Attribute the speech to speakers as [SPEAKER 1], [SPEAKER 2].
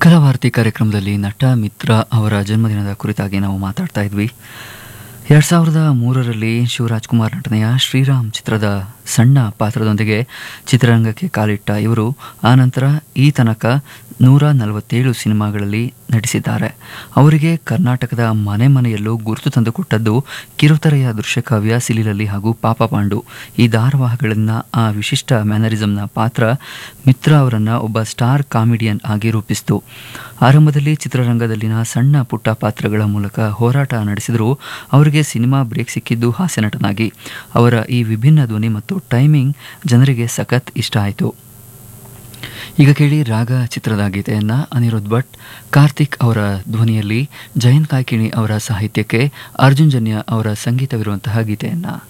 [SPEAKER 1] ಕಲಾಭಾರತಿ ಕಾರ್ಯಕ್ರಮದಲ್ಲಿ ನಟ ಮಿತ್ರ ಅವರ ಜನ್ಮದಿನದ ಕುರಿತಾಗಿ ನಾವು ಮಾತಾಡ್ತಾ ಇದ್ವಿ ಎರಡು ಸಾವಿರದ ಮೂರರಲ್ಲಿ ಶಿವರಾಜ್ ಕುಮಾರ್ ನಟನೆಯ ಶ್ರೀರಾಮ್ ಚಿತ್ರದ ಸಣ್ಣ ಪಾತ್ರದೊಂದಿಗೆ ಚಿತ್ರರಂಗಕ್ಕೆ ಕಾಲಿಟ್ಟ ಇವರು ಆನಂತರ ಈ ತನಕ ನೂರ ನಲವತ್ತೇಳು ಸಿನಿಮಾಗಳಲ್ಲಿ ನಟಿಸಿದ್ದಾರೆ ಅವರಿಗೆ ಕರ್ನಾಟಕದ ಮನೆ ಮನೆಯಲ್ಲೂ ಗುರುತು ತಂದುಕೊಟ್ಟದ್ದು ಕಿರುತೆರೆಯ ದೃಶ್ಯಕಾವ್ಯ ಸಿಲಿಲಲ್ಲಿ ಹಾಗೂ ಪಾಪ ಪಾಂಡು ಈ ಧಾರಾವಾಹಿಗಳನ್ನ ಆ ವಿಶಿಷ್ಟ ಮ್ಯಾನರಿಸಂನ ಪಾತ್ರ ಮಿತ್ರ ಅವರನ್ನ ಒಬ್ಬ ಸ್ಟಾರ್ ಕಾಮಿಡಿಯನ್ ಆಗಿ ರೂಪಿಸಿತು ಆರಂಭದಲ್ಲಿ ಚಿತ್ರರಂಗದಲ್ಲಿನ ಸಣ್ಣ ಪುಟ್ಟ ಪಾತ್ರಗಳ ಮೂಲಕ ಹೋರಾಟ ನಡೆಸಿದರೂ ಅವರಿಗೆ ಸಿನಿಮಾ ಬ್ರೇಕ್ ಸಿಕ್ಕಿದ್ದು ಹಾಸ್ಯ ನಟನಾಗಿ ಅವರ ಈ ವಿಭಿನ್ನ ಧ್ವನಿ ಮತ್ತು ಟೈಮಿಂಗ್ ಜನರಿಗೆ ಸಖತ್ ಇಷ್ಟ ಆಯಿತು ಈಗ ಕೇಳಿ ರಾಗ ಚಿತ್ರದ ಗೀತೆಯನ್ನ ಅನಿರುದ್ಧ್ ಭಟ್ ಕಾರ್ತಿಕ್ ಅವರ ಧ್ವನಿಯಲ್ಲಿ ಜಯಂತ್ ಕಾಯ್ಕಿಣಿ ಅವರ ಸಾಹಿತ್ಯಕ್ಕೆ ಅರ್ಜುನ್ ಜನ್ಯ ಅವರ ಸಂಗೀತವಿರುವಂತಹ ಗೀತೆಯನ್ನ